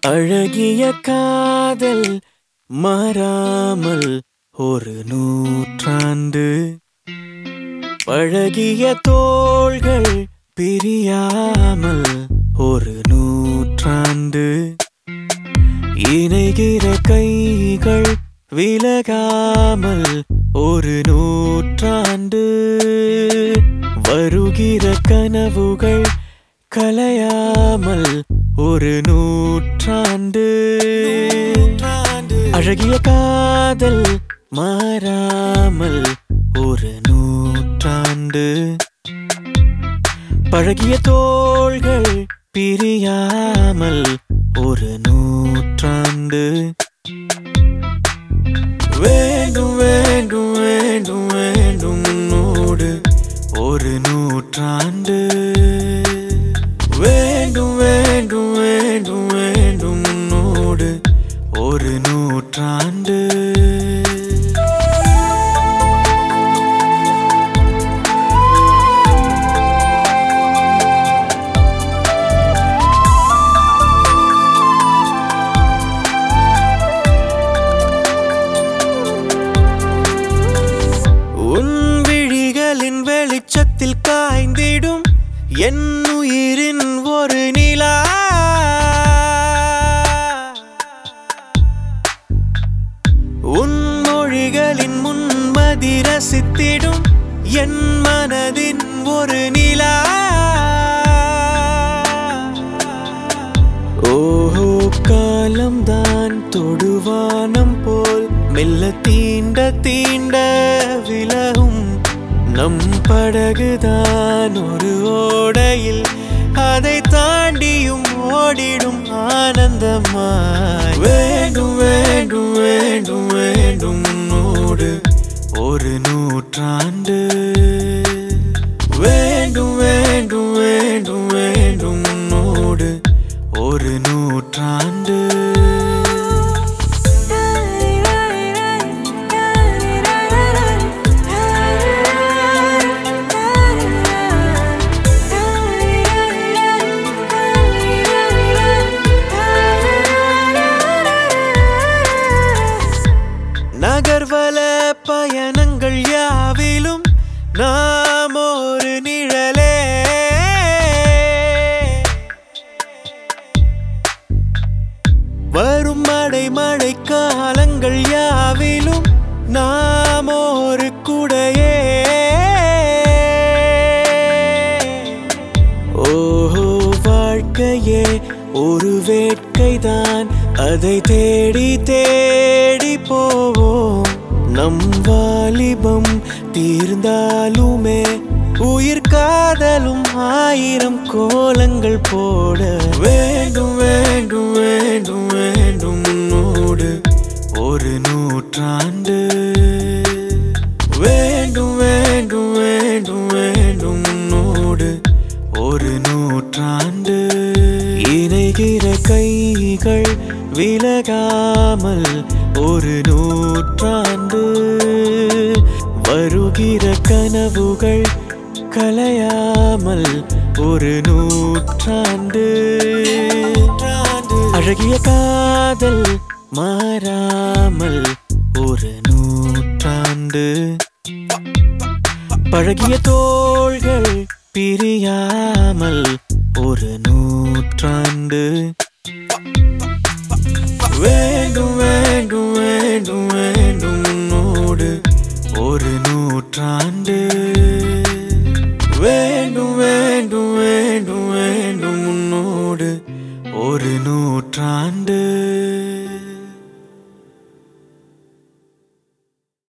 அழகிய காதல் மாறாமல் ஒரு நூற்றாண்டு பழகிய தோள்கள் பிரியாமல் ஒரு நூற்றாண்டு இணைகிற கைகள் விலகாமல் ஒரு நூற்றாண்டு வருகிற கனவுகள் கலையாமல் ஒரு நூற்றாண்டு அழகிய காதல் மாறாமல் ஒரு நூற்றாண்டு பழகிய தோள்கள் பிரியாமல் ஒரு நூற்றாண்டு வேண்டும் வேண்டும் வேண்டும் வேண்டும் உன்னோடு ஒரு நூற்றாண்டு வேண்டும் வேண்டும் வேண்டும் வேண்டும் உன்னோடு ஒரு நூற்றாண்டு உன் விழிகளின் வெளிச்சத்தில் காய்ந்திடும் என் உயிரின் ஒரு நிலா உன் மொழிகளின் முன்மதி ரசித்திடும் என் மனதின் ஒரு நிலா ஓஹோ காலம்தான் தொடுவானம் போல் மெல்ல தீண்ட தீண்ட விலகும் நம் படகுதான் ஒரு ஓடையில் அதை தாண்டியும் ஓடிடும் ஆனந்தமாய் வேண்டும் வேண்டும் வேண்டும் வேண்டும் உன்னோடு ஒரு நூற்றாண்டு வேண்டும் வேண்டும் வேண்டும் வேண்டும் உன்னோடு ஒரு நூற்றாண்டு நகர்வல பயணங்கள் யாவிலும் நாம் ஒரு நிழலே வரும் மழை மழை காலங்கள் யாவிலும் நாம் ஒரு குடையே ஓஹோ வாழ்க்கையே ஒரு வேட்கைதான் அதை தேடி தேடி போவோம் நம் வாலிபம் தீர்ந்தாலுமே உயிர் காதலும் ஆயிரம் கோலங்கள் போட வேண்டும் வேண்டும் வேண்டும் வேண்டும் உன்னோடு ஒரு நூற்றாண்டு வேண்டும் வேண்டும் வேண்டும் வேண்டும் உன்னோடு ஒரு நூற்றாண்டு இணைகிற கைகள் விலகாமல் ஒரு நூற்றாண்டு வருகிற கனவுகள் கலையாமல் ஒரு நூற்றாண்டு அழகிய காதல் மாறாமல் ஒரு நூற்றாண்டு பழகிய தோள்கள் பிரியாமல் ஒரு நூற்றாண்டு வேண்டும் வேண்டும் வேண்டும் வேண்டும் உன்னோடு ஒரு நூற்றாண்டு வேண்டும் வேண்டும் வேண்டும் வேண்டும் உன்னோடு ஒரு நூற்றாண்டு